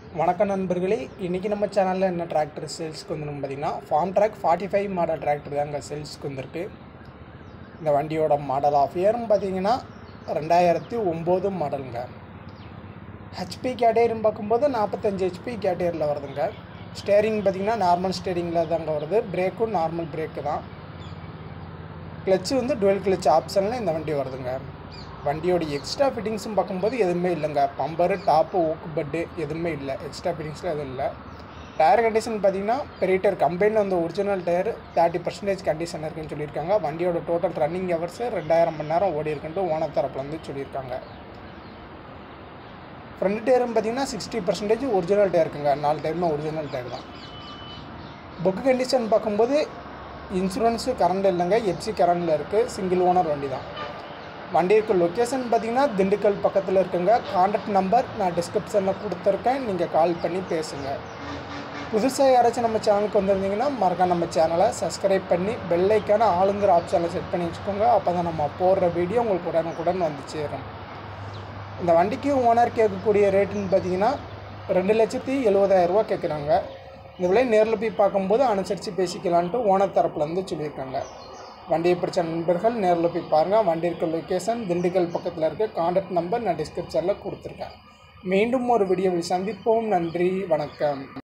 வணக்கம் நண்பர்களே இன்றைக்கி நம்ம சேனலில் என்ன டிராக்டர் சேல்ஸ்க்கு வந்துடும் பார்த்தீங்கன்னா Farmtrac forty five model tractor தாங்க சேல்ஸ்க்கு வந்திருக்கு இந்த வண்டியோட மாடல் ஆஃப் இயர்னு பார்த்தீங்கன்னா ரெண்டாயிரத்தி ஒம்பது மாடலுங்க ஹெச்பி கேட்டேரின்னு பார்க்கும்போது நாற்பத்தஞ்சு ஹெச்பி கேட்டேரியில் வருதுங்க ஸ்டேரிங் பார்த்தீங்கன்னா நார்மல் ஸ்டேரிங்கில் தாங்க வருது பிரேக்கும் நார்மல் பிரேக்கு தான் கிளச்சு வந்து டுவெல் கிளச் ஆப்ஷனில் இந்த வண்டி வருதுங்க வண்டியோட எக்ஸ்ட்ரா ஃபிட்டிங்ஸும் பார்க்கும்போது எதுவுமே இல்லைங்க பம்பரு டாப்பு ஊக்கு பட்டு எதுவுமே இல்லை எக்ஸ்ட்ரா ஃபிட்டிங்ஸில் எதுவும் இல்லை டயர் கண்டிஷன் பார்த்தீங்கன்னா பெரிய டயர் கம்பெனியில் வந்து original tyre thirty percentage condition இருக்குன்னு சொல்லியிருக்காங்க வண்டியோட டோட்டல் ரன்னிங் ஹவர்ஸ் ரெண்டாயிரம் மணி நேரம் ஓடி இருக்குன்ட்டு ஓனர் தரப்புலேருந்து சொல்லியிருக்காங்க ஃப்ரண்ட் டயரும் பார்த்தீங்கன்னா சிக்ஸ்டி பர்சன்டேஜ் ஒரிஜினல் டயர் இருக்குங்க நாலு டயருமே ஒரிஜினல் டயர் தான் புக் கண்டிஷன் பார்க்கும்போது இன்சூரன்ஸு கரண்ட் இல்லைங்க எஃப்சி கரண்டில் இருக்குது சிங்கிள் ஓனர் வண்டி தான் வண்டி இருக்க லொக்கேஷன் பார்த்தீங்கன்னா திண்டுக்கல் பக்கத்தில் இருக்குங்க காண்டாக்ட் நம்பர் நான் டிஸ்கிரிப்ஷனில் கொடுத்துருக்கேன் நீங்கள் கால் பண்ணி பேசுங்க புதுசாக யாராச்சும் நம்ம சேனலுக்கு வந்திருந்தீங்கன்னா மறக்காம நம்ம சேனலை சப்ஸ்கிரைப் பண்ணி பெல்லைக்கான ஆளுங்கிற ஆப்ஷனில் செட் பண்ணி வச்சுக்கோங்க அப்போ தான் நம்ம போடுற வீடியோ உங்களுக்கு உடனுக்குடன் வந்து சேரும் இந்த வண்டிக்கு ஓனர் கேட்கக்கூடிய ரேட்டுன்னு பார்த்தீங்கன்னா ரெண்டு லட்சத்தி எழுபதாயிரரூவா கேட்குறாங்க இந்த விலை நேரில் போய் பார்க்கும்போது அனுசரித்து பேசிக்கலான்ட்டு ஓனர் தரப்புலேருந்து சொல்லியிருக்காங்க வண்டியை பிடிச்ச நண்பர்கள் நேரில் போய் பாருங்கள் வண்டி இருக்க லொக்கேஷன் திண்டுக்கல் பக்கத்தில் இருக்க காண்டாக்ட் நம்பர் நான் டிஸ்கிரிப்ஷனில் கொடுத்துருக்கேன் மீண்டும் ஒரு வீடியோவில் சந்திப்போம் நன்றி வணக்கம்